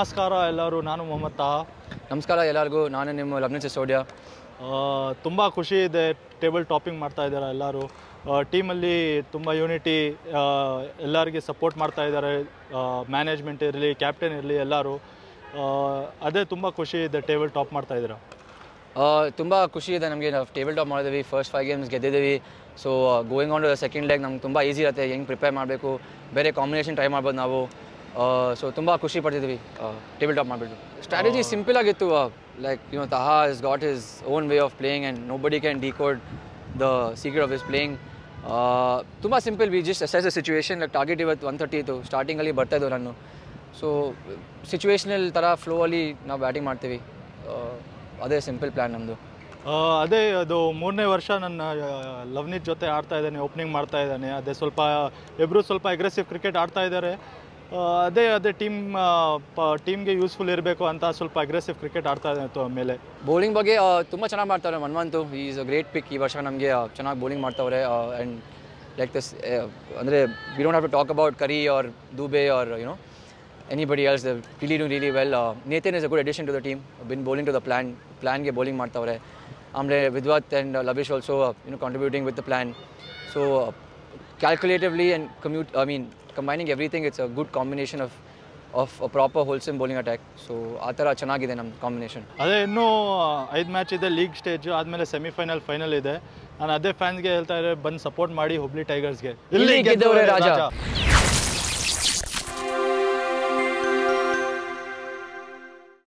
ನಮಸ್ಕಾರ ಎಲ್ಲರೂ ನಾನು ಮೊಹಮ್ಮದ್ ತಾಹ ನಮಸ್ಕಾರ ಎಲ್ಲರಿಗೂ ನಾನು ನಿಮ್ಮ ಲಗ್ನ ಸಿಸೋಡಿಯಾ ತುಂಬ ಖುಷಿ ಇದೆ ಟೇಬಲ್ ಟಾಪಿಂಗ್ ಮಾಡ್ತಾ ಇದ್ದಾರೆ ಎಲ್ಲರೂ ಟೀಮಲ್ಲಿ ತುಂಬ ಯೂನಿಟಿ ಎಲ್ಲರಿಗೆ ಸಪೋರ್ಟ್ ಮಾಡ್ತಾ ಇದ್ದಾರೆ ಮ್ಯಾನೇಜ್ಮೆಂಟ್ ಇರಲಿ ಕ್ಯಾಪ್ಟನ್ ಇರಲಿ ಎಲ್ಲರೂ ಆ, ಅದೇ ತುಂಬ ಖುಷಿ ಇದೆ ಟೇಬಲ್ ಟಾಪ್ ಮಾಡ್ತಾ ಇದ್ದೀರಾ ತುಂಬ ಖುಷಿ ಇದೆ ನಮಗೆ ನಾವು ಟೇಬಲ್ ಟಾಪ್ ಮಾಡಿದ್ವಿ ಫಸ್ಟ್ ಫೈವ್ ಗೇಮ್ಸ್ ಗೆದ್ದಿದ್ದೀವಿ so going on to second leg ನಮ್ಗೆ ತುಂಬ ಈಸಿ ಇರುತ್ತೆ ಹೆಂಗೆ ಪ್ರಿಪೇರ್ ಮಾಡಬೇಕು ಬೇರೆ ಕಾಂಬಿನೇಷನ್ ಟ್ರೈ ಮಾಡ್ಬೋದು ನಾವು ಸೊ ತುಂಬ ಖುಷಿ ಪಡ್ತಿದ್ವಿ ಟೇಬಲ್ ಟಾಪ್ ಮಾಡಿಬಿಟ್ಟು ಸ್ಟ್ರಾಟಜಿ ಸಿಂಪಲ್ ಆಗಿತ್ತು like you know Taha is got his own way of playing and nobody can decode the secret of his playing ತುಂಬ simple we just assess the situation like target ಇವತ್ತು one thirty ಇತ್ತು ಸ್ಟಾರ್ಟಿಂಗಲ್ಲಿ ಬರ್ತಾ ಇದ್ದವು ನಾನು so situational ಥರ flow ಅಲ್ಲಿ ನಾವು ಬ್ಯಾಟಿಂಗ್ ಮಾಡ್ತೀವಿ ಆ, ಅದೇ ಸಿಂಪಲ್ ಪ್ಲ್ಯಾನ್ ನಮ್ಮದು ಆ, ಅದೇ ಅದು ಮೂರನೇ ವರ್ಷ ನನ್ನ ಲವ್ನಿತ್ ಜೊತೆ ಆಡ್ತಾ ಇದ್ದಾನೆ ಓಪನಿಂಗ್ ಮಾಡ್ತಾ ಇದ್ದಾನೆ ಅದೇ ಸ್ವಲ್ಪ ಇಬ್ಬರು ಸ್ವಲ್ಪ ಅಗ್ರೆಸಿವ್ ಕ್ರಿಕೆಟ್ ಆಡ್ತಾ ಇದ್ದಾರೆ ಆ, ಅದೇ ಅದೇ ಟೀಮ್ ಟೀಮ್ಗೆ ಯೂಸ್ಫುಲ್ ಇರಬೇಕು ಅಂತ ಸ್ವಲ್ಪ ಅಗ್ರೆಸಿವ್ ಕ್ರಿಕೆಟ್ ಆಡ್ತಾ ಇದ್ದಾನೆ ಮೇಲೆ ಬೌಲಿಂಗ್ ಬಗ್ಗೆ ತುಂಬ ಚೆನ್ನಾಗಿ ಮಾಡ್ತಾರೆ ಮನ್ವಂತು ಈಸ್ ಅ ಗ್ರೇಟ್ ಪಿಕ್ ಈ ವರ್ಷ ನಮಗೆ ಚೆನ್ನಾಗಿ ಬೌಲಿಂಗ್ ಮಾಡ್ತಾವ್ರೆ ಆ್ಯಂಡ್ ಲೈಕ್ ದಿಸ್ ಅಂದರೆ we don't have to talk about Kari or Dubey or you know anybody else really do really well Nathan is a good addition to the team been bowling to the plan ಪ್ಲ್ಯಾನ್ಗೆ bowling ಮಾಡ್ತಾವ್ರೆ ಆಮೇಲೆ Vidwath and Labesh also you know contributing with the plan so calculatively and commute I mean combining everything it's a good combination of of a proper wholesome bowling attack so ಆ ಥರ ಚೆನ್ನಾಗಿದೆ ನಮ್ಮ combination ಅದೇ ಇನ್ನೂ ಐದು ಮ್ಯಾಚ್ ಇದೆ ಲೀಗ್ ಸ್ಟೇಜ್ ಆದಮೇಲೆ semifinal final ಇದೆ ನಾನು ಅದೇ ಫ್ಯಾನ್ಸ್ಗೆ ಹೇಳ್ತಾ ಇದ್ದಾರೆ ಬಂದು ಸಪೋರ್ಟ್ ಮಾಡಿ ಹುಬ್ಳಿ ಟೈಗರ್ಸ್ಗೆ ಇಲ್ಲಿ ಗೆದ್ದವರೇ ರಾಜ.